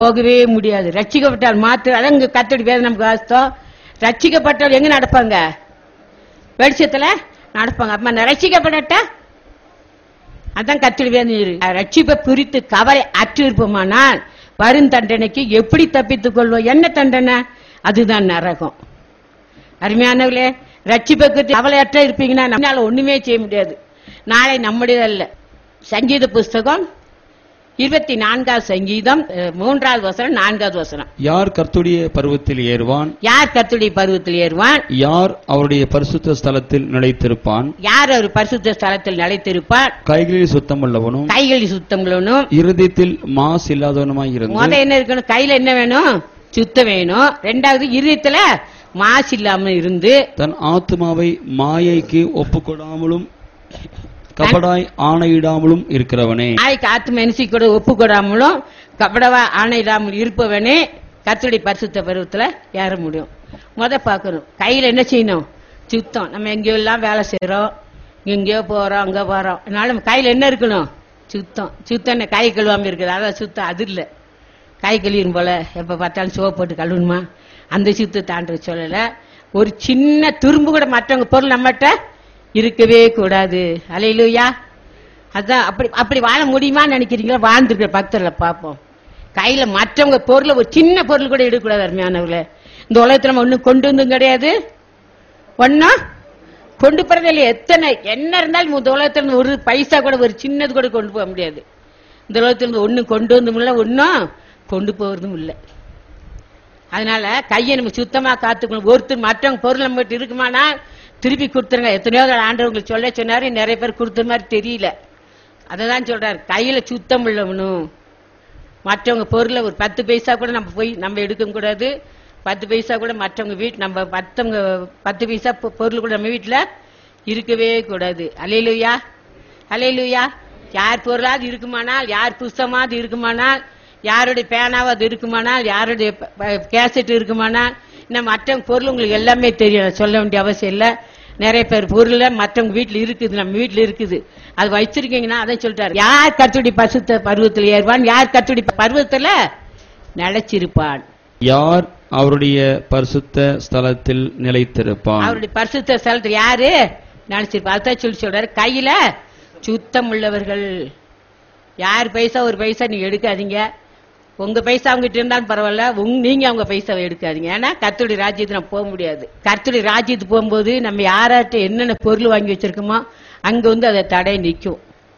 போகவே முடியாது ரட்சிக்கப்பட்டால் மாத்திரம் அதான் இங்க கத்தடி வேதம் நமக்கு வாஸ்தம் ரட்சிக்கப்பட்டவள் எங்க நடப்பாங்க வெளிச்சத்துல நடப்பாங்க அப்ப நான் ரட்சிக்கப்படட்டா அதான் கத்தடி வேதம் இரு ரட்சிப்பை குறித்து கவலை அற்று இருப்போமானால் வரும் தண்டனைக்கு எப்படி தப்பித்துக் கொள்வோம் என்ன தண்டனை அதுதான் நரகம் அருமையானவர்களே ரட்சிப்பை குறித்து கவலையற்ற இருப்பீங்கன்னா நம்மளால ஒண்ணுமே செய்ய முடியாது நாளை நம்முடையதல்ல சங்கீத புஸ்தகம் இருபத்தி நான்காவது சங்கீதம் அஹ், மூன்றாவது வசனம் நான்காவது வசனம் யார் கர்த்துடைய பருவத்தில் ஏறுவான் யார் கர்த்தருடைய பருவத்தில் ஏறுவான் யார் அவருடைய பரிசுத்த ஸ்தலத்தில் நிலைத்திருப்பான் யார் ஒரு பரிசுத்த ஸ்தலத்தில் நிலைத்திருப்பார் கைகளில் சுத்தமுள்ளவனும் கைகளில் சுத்தங்களும் இருதயத்தில் மாசு இல்லாதவனுமாய் இருந்து முத என்ன இருக்கணும் கையில என்ன வேணும் சுத்தம் வேணும் ரெண்டாவது இருதயத்துல மாசு இல்லாம இருந்து தன் ஆத்மாவை மாயைக்கு ஒப்புக்கொடாமலும் கபடாய் ஆணையிடாமலும் இருக்கிறவனே நாளைக்கு ஆத்து மனுஷி கூட ஒப்பு கொடாமலும் கபடவா ஆணையிடாமல் இருப்பவனே கர்த்தருடைய பரிசுத்த பருவத்துல ஏற முடியும் முத பார்க்கணும் கையில என்ன செய்யணும் சுத்தம் நம்ம எங்கேயோ எல்லாம் வேலை செய்யறோம் எங்கேயோ போறோம் அங்க போறோம் அதனால நம்ம கையில என்ன இருக்கணும் சுத்தம் சுத்தம் என்ன கை கழுவாம இருக்குது அதான் சுத்தம் அது இல்ல கை கழுவிடும் போல எப்ப பார்த்தாலும் சோப்பு போட்டு கழுவணுமா அந்த சுத்தத்தை ஆண்டு சொல்லல ஒரு சின்ன துரும்பு கூட மற்றவங்க பொருள் நம்மகிட்ட இருக்கவே கூடாது அலையிலுயா அதான் அப்படி அப்படி வாழ முடியுமான்னு நினைக்கிறீங்களா வாழ்ந்துருக்கிற பக்தர்களை பார்ப்போம் கையில மற்றவங்க பொருளை ஒரு சின்ன பொருள் கூட எடுக்கக்கூடாது அருமையானவர்களே இந்த உலகத்துல நம்ம ஒண்ணும் கொண்டு வந்தும் கிடையாது ஒன்னும் கொண்டு போறதில்லை எத்தனை என்ன இருந்தாலும் இந்த உலகத்துல இருந்து ஒரு பைசா கூட ஒரு சின்னது கூட கொண்டு போக முடியாது இந்த உலகத்துல இருந்து ஒண்ணும் கொண்டு வந்தும் இல்லை ஒன்னும் கொண்டு போறதும் இல்லை அதனால கையை நம்ம சுத்தமா காத்துக்கணும் ஒருத்தர் மற்றவங்க பொருள் நம்ம கிட்ட இருக்குமானா திருப்பி கொடுத்துருங்க எத்தனையோ தடவை ஆண்டவங்களுக்கு சொல்ல சொன்னாரு நிறைய பேர் கொடுத்த மாதிரி தெரியல அததான் சொல்றாரு கையில சுத்தம் உள்ளவனும் மற்றவங்க பொருளை ஒரு பத்து பைசா கூட நம்ம போய் நம்ம எடுக்க கூடாது பத்து பைசா கூட மற்றவங்க வீட்டு நம்ம மற்றவங்க பத்து பைசா பொ- பொருள் கூட நம்ம வீட்டுல இருக்கவே கூடாது அலையிலுயா அலையிலுயா யார் பொருளாவது இருக்குமானால் யார் புஸ்தமாவது இருக்குமானால் யாருடைய பேனாவது இருக்குமானால் யாருடைய ப- ப- கேசட் இருக்குமானால் இன்னும் மற்றவங்க பொருள் உங்களுக்கு எல்லாமே தெரியும் நான் சொல்ல வேண்டிய அவசியம் இல்லை நிறைய பேர் பொருள் மற்றவங்க வீட்டுல இருக்குது நம்ம வீட்டுல இருக்குது அது வச்சிருக்கீங்கன்னா அதான் சொல்லிட்டாரு யார் கத்துடி பசுத்த பருவத்தில் ஏறுவான் யார் கத்துடி பருவத்துல நிலைச்சிருப்பான் யார் அவருடைய பரிசுத்த ஸ்தலத்தில் நிலைத்திருப்பான் அவருடைய பரிசுத்த ஸ்தலத்தில் யாரு நினைச்சிருப்பா அதான் சொல்லி சொல்றாரு கையில சுத்தம் உள்ளவர்கள் யார் பைசா ஒரு பைசா நீங்க எடுக்காதீங்க உங்க பைசா அவங்ககிட்ட இருந்தாலும் பரவாயில்ல உங்க நீங்க அவங்க பைசாவை எடுக்காதீங்க ஏன்னா கர்த்தருடைய ராஜ்யத்துக்கு நம்ம போக முடியாது கர்த்தருடைய ராஜ்யத்துக்கு போகும்போது நம்ம யாராட்ட என்னென்ன பொருள் வாங்கி வச்சிருக்கோமோ அங்க வந்து அதை தடை நிற்கும்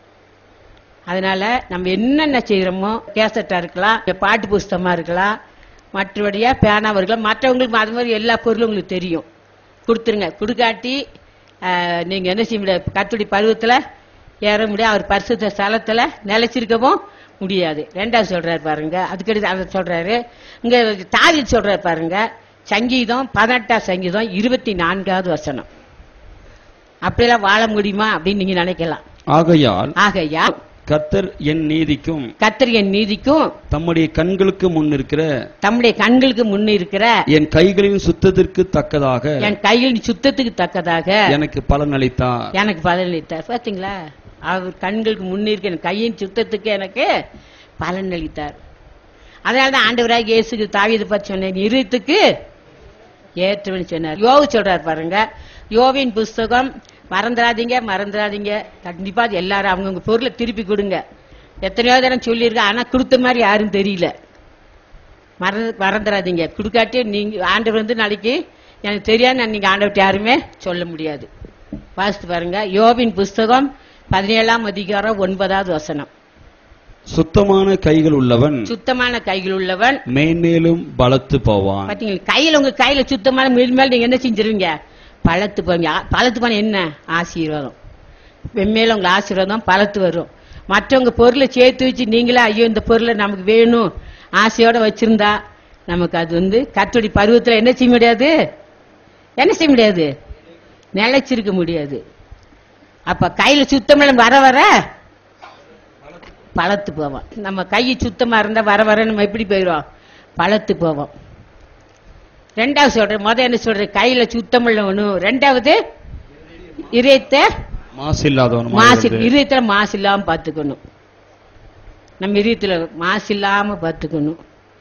அதனால நம்ம என்னென்ன செய்யறோமோ கேசட்டா இருக்கலாம் இல்ல பாட்டு புஸ்தகமா இருக்கலாம் மற்றபடியா பேனாவா இருக்கலாம் மற்றவங்களுக்கு அது மாதிரி எல்லா பொருளும் உங்களுக்கு தெரியும் கொடுத்துருங்க கொடுக்காட்டி ஆஹ், நீங்க என்ன செய்ய முடியாது கத்துடி பருவத்துல ஏற முடியாது அவர் பரிசுத்த ஸ்தலத்துல நிலைச்சிருக்கவும் முடியாது ரெண்டாவது சொல்றாரு பாருங்க அதுக்கடுத்து அதை சொல்றாரு இங்க தாவி சொல்றாரு பாருங்க சங்கீதம் பதினெட்டாம் சங்கீதம் இருபத்தி நான்காவது வசனம் அப்படியெல்லாம் வாழ முடியுமா அப்படின்னு நீங்க நினைக்கலாம் ஆகையால் ஆகையா கர்த்தர் என் நீதிக்கும் கத்திரியின் நீதிக்கும் தம்முடைய கண்களுக்கு முன் இருக்கிற தம்முடைய கண்களுக்கு முன்ன இருக்கிற என் கைகளின் சுத்தத்திற்கு தக்கதாக என் கையில் சுத்தத்துக்கு தக்கதாக எனக்கு பலன் அளித்தார் எனக்கு பலனளித்தார் பாத்தீங்களா அவர் கண்களுக்கு முன்னிருக்க என் கையின் சுத்தத்துக்கு எனக்கு பலன் அளித்தார் அதனாலதான் ஆண்டவராக இயேசுக்கு தாவீது பற்றி சொன்னேன் இருத்துக்கு ஏற்றவன் சொன்னார் யோவு சொல்றார் பாருங்க யோவின் புஸ்தகம் மறந்துடாதீங்க மறந்துடாதீங்க கண்டிப்பா அது எல்லாரும் அவங்கவுங்க பொருளை திருப்பி கொடுங்க எத்தனையோ தரம் சொல்லியிருக்கேன் ஆனா கொடுத்த மாதிரி யாரும் தெரியல மறந்து மறந்துடாதீங்க கொடுக்காட்டி நீங்க ஆண்டவர் வந்து நாளைக்கு எனக்கு தெரியாது நான் நீங்க ஆண்டவர்ட்ட யாருமே சொல்ல முடியாது வாசித்து பாருங்க யோபின் புஸ்தகம் பதினேழாம் அதிகாரம் ஒன்பதாவது வசனம் சுத்தமான கைகள் உள்ளவன் சுத்தமான கைகள் உள்ளவன் மேன்மேலும் பலத்து போவான் பாத்தீங்களா கையில உங்க கையில சுத்தமான மேல் மேல் நீங்க என்ன செஞ்சிருவீங்க பழத்து போவீங்க ஆ- பழத்து போன என்ன ஆசீர்வாதம் வெம்மேல உங்க ஆசீர்வாதம் பழத்து வரும் மற்றவங்க பொருளை சேர்த்து வச்சு நீங்களே ஐயோ இந்த பொருளை நமக்கு வேணும் ஆசையோட வச்சிருந்தா நமக்கு அது வந்து கத்தோடி பருவத்துல என்ன செய்ய முடியாது என்ன செய்ய முடியாது நிலைச்சிருக்க முடியாது அப்ப கையில சுத்தமெல்லாம் வர வர பழத்து போவோம் நம்ம கை சுத்தமா இருந்தா வர வர நம்ம எப்படி போயிடும் பழத்து போவோம் ரெண்டாவது சொல்றேன் முத என்ன சொல்றேன் கையில சுத்தம் உள்ளவனும் ரெண்டாவது இதயத்தை மாசு இல்லாதவன் மாசு இதயத்துல மாசு இல்லாம பாத்துக்கணும் நம்ம இதயத்துல மாசு இல்லாம பாத்துக்கணும்